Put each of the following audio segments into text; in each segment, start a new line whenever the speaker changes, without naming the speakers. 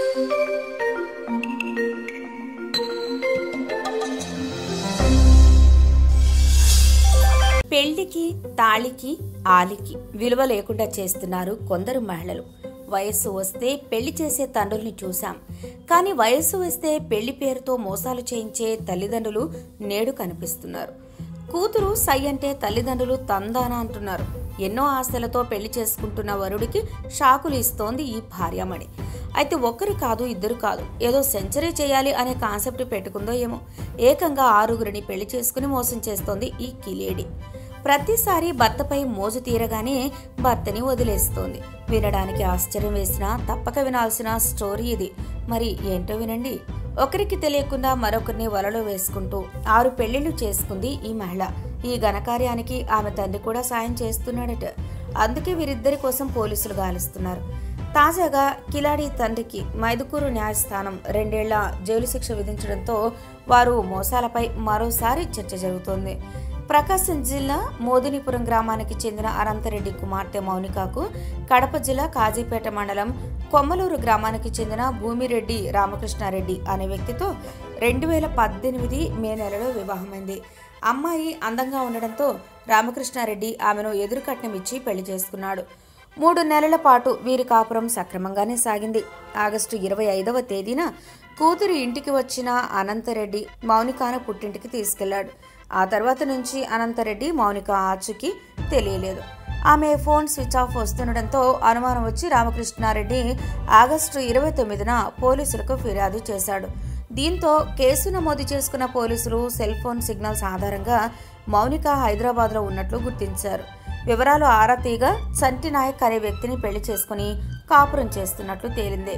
పెళ్లికి తాళికి ఆలికి విలువ లేకుండా చేస్తున్నారు కొందరు మహిళలు వయస్సు వస్తే పెళ్లి చేసే తండ్రుల్ని చూశాం కానీ వయస్సు వస్తే పెళ్లి పేరుతో మోసాలు చేయించే తల్లిదండ్రులు నేడు కనిపిస్తున్నారు కూతురు సై అంటే తల్లిదండ్రులు తందాన అంటున్నారు ఎన్నో ఆశలతో పెళ్లి చేసుకుంటున్న వరుడికి షాకులు ఇస్తోంది ఈ భార్యామణి అయితే ఒక్కరు కాదు ఇద్దరు కాదు ఏదో సెంచరీ చేయాలి అనే కాన్సెప్ట్ పెట్టుకుందో ఏమో ఏకంగా ఆరుగురిని పెళ్లి చేసుకుని మోసం చేస్తోంది ఈ కిలేడి ప్రతిసారి భర్తపై మోజు తీరగానే భర్తని వదిలేస్తోంది వినడానికి ఆశ్చర్యం వేసినా తప్పక వినాల్సిన స్టోరీ ఇది మరి ఏంటో వినండి ఒకరికి తెలియకుండా మరొకరిని వలలో వేసుకుంటూ ఆరు పెళ్లిళ్లు చేసుకుంది ఈ మహిళ ఈ ఘనకార్యానికి ఆమె తండ్రి కూడా సాయం చేస్తున్నాడట అందుకే వీరిద్దరి కోసం పోలీసులు గాలిస్తున్నారు తాజాగా కిలాడి తండ్రికి మైదుకూరు న్యాయస్థానం రెండేళ్ల జైలు శిక్ష విధించడంతో వారు మోసాలపై మరోసారి చర్చ జరుగుతోంది ప్రకాశం జిల్లా మోదినిపురం గ్రామానికి చెందిన అనంతరెడ్డి కుమార్తె మౌనికకు కడప జిల్లా కాజీపేట మండలం కొమ్మలూరు గ్రామానికి చెందిన భూమిరెడ్డి రామకృష్ణారెడ్డి అనే వ్యక్తితో రెండు వేల పద్దెనిమిది మే నెలలో వివాహమైంది అమ్మాయి అందంగా ఉండడంతో రామకృష్ణారెడ్డి ఆమెను ఎదురుకట్నం ఇచ్చి పెళ్లి చేసుకున్నాడు మూడు నెలల పాటు వీరి కాపురం సక్రమంగానే సాగింది ఆగస్టు ఇరవై ఐదవ తేదీన కూతురు ఇంటికి వచ్చిన అనంతరెడ్డి మౌనికాను పుట్టింటికి తీసుకెళ్లాడు ఆ తర్వాత నుంచి అనంతరెడ్డి మౌనిక ఆచూకీ తెలియలేదు ఆమె ఫోన్ స్విచ్ ఆఫ్ వస్తుండటంతో అనుమానం వచ్చి రామకృష్ణారెడ్డి ఆగస్టు ఇరవై తొమ్మిదిన పోలీసులకు ఫిర్యాదు చేశాడు దీంతో కేసు నమోదు చేసుకున్న పోలీసులు సెల్ ఫోన్ సిగ్నల్స్ ఆధారంగా మౌనిక హైదరాబాద్లో ఉన్నట్లు గుర్తించారు వివరాలు ఆరా తీగా చంటి నాయక్ అనే వ్యక్తిని పెళ్లి చేసుకుని కాపురం చేస్తున్నట్లు తేలింది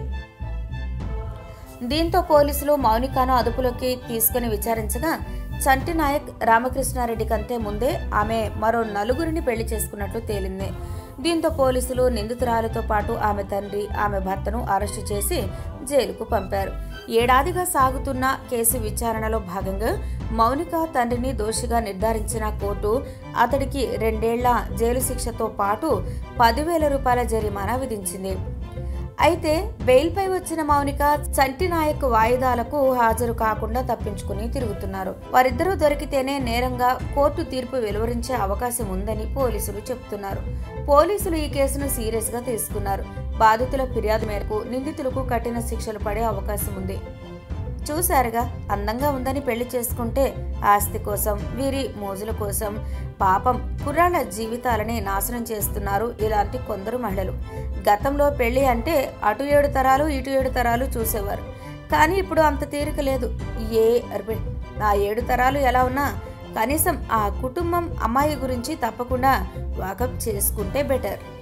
దీంతో పోలీసులు మౌనికాను అదుపులోకి తీసుకుని విచారించగా చంటి నాయక్ రామకృష్ణారెడ్డి కంటే ముందే ఆమె మరో నలుగురిని పెళ్లి చేసుకున్నట్లు తేలింది దీంతో పోలీసులు నిందితురాలతో పాటు ఆమె తండ్రి ఆమె భర్తను అరెస్టు చేసి జైలుకు పంపారు ఏడాదిగా సాగుతున్న కేసు విచారణలో భాగంగా మౌనిక తండ్రిని దోషిగా నిర్ధారించిన కోర్టు అతడికి రెండేళ్ల జైలు శిక్షతో పాటు పదివేల రూపాయల జరిమానా విధించింది అయితే బెయిల్పై వచ్చిన మౌనిక చంటి నాయక్ వాయిదాలకు హాజరు కాకుండా తప్పించుకుని తిరుగుతున్నారు వారిద్దరూ దొరికితేనే నేరంగా కోర్టు తీర్పు వెలువరించే అవకాశం ఉందని పోలీసులు చెబుతున్నారు పోలీసులు ఈ కేసును సీరియస్ గా తీసుకున్నారు బాధితుల ఫిర్యాదు మేరకు నిందితులకు కఠిన శిక్షలు పడే అవకాశం ఉంది చూశారుగా అందంగా ఉందని పెళ్లి చేసుకుంటే ఆస్తి కోసం వీరి మోజుల కోసం పాపం కుర్రాళ్ళ జీవితాలని నాశనం చేస్తున్నారు ఇలాంటి కొందరు మహిళలు గతంలో పెళ్లి అంటే అటు ఏడు తరాలు ఇటు ఏడు తరాలు చూసేవారు కానీ ఇప్పుడు అంత తీరిక లేదు ఏ అరే ఆ ఏడు తరాలు ఎలా ఉన్నా కనీసం ఆ కుటుంబం అమ్మాయి గురించి తప్పకుండా వాకప్ చేసుకుంటే బెటర్